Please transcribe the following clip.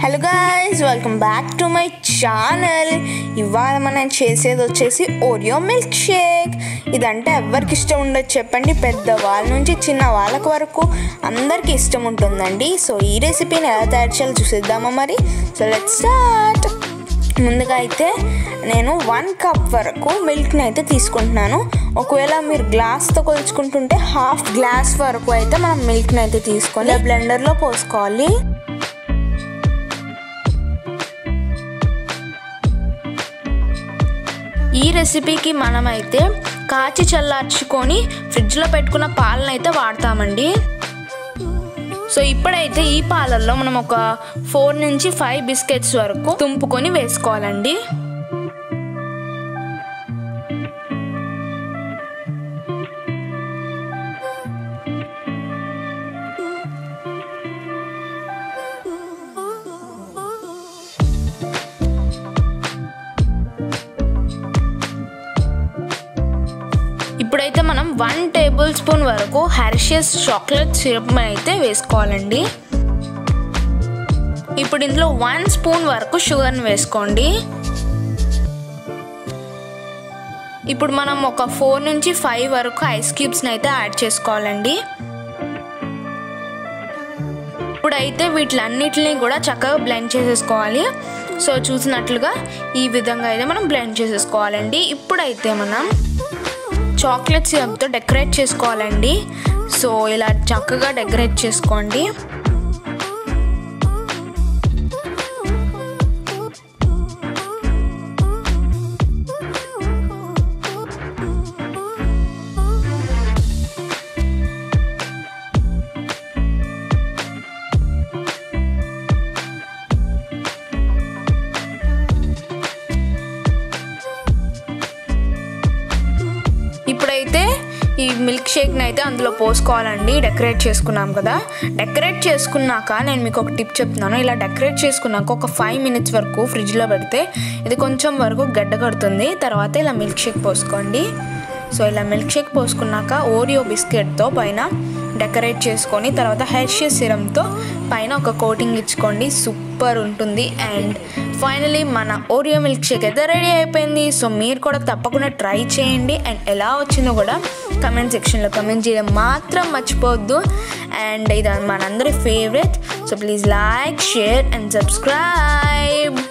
hello guys welcome back to my channel ఇవాళ మనం చేసేది వచ్చేసి ఓరియో మిల్క్ షేక్ ఇదంటే ఎవరికి ఇష్టం ఉండదు చెప్పండి పెద్ద వాళ్ళ నుంచి చిన్న వాళ్ళకి వరకు అందరికీ ఇష్టం ఉంటుందండి సో ఈ రెసిపీని ఎలా తయారు చేయాలో చూసేద్దామా మరి సో లెట్ స్టార్ట్ ముందుగా అయితే నేను వన్ కప్ వరకు మిల్క్ని అయితే తీసుకుంటున్నాను ఒకవేళ మీరు గ్లాస్తో కొలుచుకుంటుంటే హాఫ్ గ్లాస్ వరకు అయితే మనం మిల్క్ని అయితే తీసుకొని బ్లెండర్లో పోసుకోవాలి ఈ రెసిపీకి మనమైతే కాచి చల్లార్చుకొని ఫ్రిడ్జ్లో పెట్టుకున్న పాలను అయితే వాడతామండి సో ఇప్పుడైతే ఈ పాలల్లో మనం ఒక ఫోర్ నుంచి ఫైవ్ బిస్కెట్స్ వరకు తుంపుకొని వేసుకోవాలండి ఇప్పుడైతే మనం వన్ టేబుల్ స్పూన్ వరకు హెర్షియస్ చాక్లెట్ సిరప్ అయితే వేసుకోవాలండి ఇప్పుడు ఇందులో వన్ స్పూన్ వరకు షుగర్ని వేసుకోండి ఇప్పుడు మనం ఒక ఫోర్ నుంచి ఫైవ్ వరకు ఐస్ క్యూబ్స్ని అయితే యాడ్ చేసుకోవాలండి ఇప్పుడైతే వీటిలన్నిటిని కూడా చక్కగా బ్లెండ్ చేసేసుకోవాలి సో చూసినట్లుగా ఈ విధంగా అయితే మనం బ్లెండ్ చేసేసుకోవాలండి ఇప్పుడైతే మనం చాక్లెట్ సిరప్తో డెకరేట్ చేసుకోవాలండి సో ఇలా చక్కగా డెకరేట్ చేసుకోండి ఇప్పుడైతే ఈ మిల్క్ షేక్ని అయితే అందులో పోసుకోవాలండి డెకరేట్ చేసుకున్నాం కదా డెకరేట్ చేసుకున్నాక నేను మీకు ఒక టిప్ చెప్తున్నాను ఇలా డెకరేట్ చేసుకున్నాక ఒక ఫైవ్ మినిట్స్ వరకు ఫ్రిడ్జ్లో పెడితే ఇది కొంచెం వరకు గడ్డ కడుతుంది తర్వాత ఇలా మిల్క్ షేక్ పోసుకోండి సో ఇలా మిల్క్ షేక్ పోసుకున్నాక ఓరియో బిస్కెట్తో పైన డెకరేట్ చేసుకొని తర్వాత హెర్షియస్ సిరంతో పైన ఒక కోటింగ్ ఇచ్చుకోండి సూపర్ ఉంటుంది అండ్ ఫైనలీ మన ఓరియో మిల్క్ షేక్ అయితే రెడీ అయిపోయింది సో మీరు కూడా తప్పకుండా ట్రై చేయండి అండ్ ఎలా వచ్చిందో కూడా కమెంట్ సెక్షన్లో కమెంట్ చేయడం మాత్రం మర్చిపోవద్దు అండ్ ఇది మనందరి favourite so please like share and subscribe